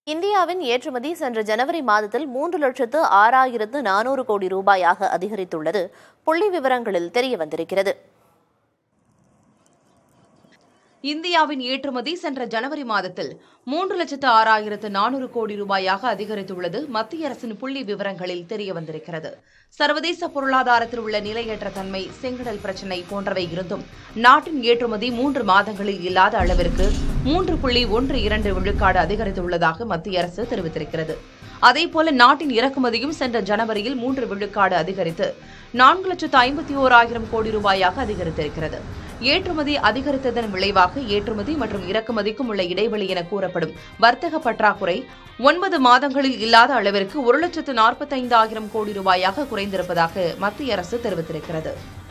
இந்தியாவின் ஏற்றுமதி சென்ற ஜனவரி மாதத்தில் மூன்று லட்சத்து ஆறாயிரத்து நானூறு கோடி ரூபாயாக அதிகரித்துள்ளது புள்ளி விவரங்களில் தெரிய வந்திருக்கிறது இந்தியாவின் ஏற்றுமதி சென்ற ஜனவரி மாதத்தில் மூன்று லட்சத்து ஆறாயிரத்து நானூறு கோடி ரூபாயாக அதிகரித்துள்ளது மத்திய அரசின் புள்ளி விவரங்களில் தெரிய வந்திருக்கிறது சர்வதேச பொருளாதாரத்தில் உள்ள நிலையற்ற தன்மை செங்கடல் பிரச்சினை போன்றவை இருந்தும் நாட்டின் ஏற்றுமதி மூன்று மாதங்களில் இல்லாத அளவிற்கு மூன்று புள்ளி ஒன்று இரண்டு விழுக்காடு அதிகரித்துள்ளதாக மத்திய அரசு தெரிவித்திருக்கிறது அதேபோல நாட்டின் இறக்குமதியும் சென்ற ஜனவரியில் மூன்று விழுக்காடு அதிகரித்து நான்கு லட்சத்து ஐம்பத்தி ஓராயிரம் கோடி ரூபாயாக அதிகரித்திருக்கிறது ஏற்றுமதி அதிகரித்ததன் விளைவாக ஏற்றுமதி மற்றும் இறக்குமதிக்கும் உள்ள இடைவெளி என கூறப்படும் வர்த்தக பற்றாக்குறை ஒன்பது மாதங்களில் இல்லாத அளவிற்கு ஒரு லட்சத்து நாற்பத்தைந்தாயிரம் கோடி ரூபாயாக குறைந்திருப்பதாக மத்திய அரசு தெரிவித்திருக்கிறது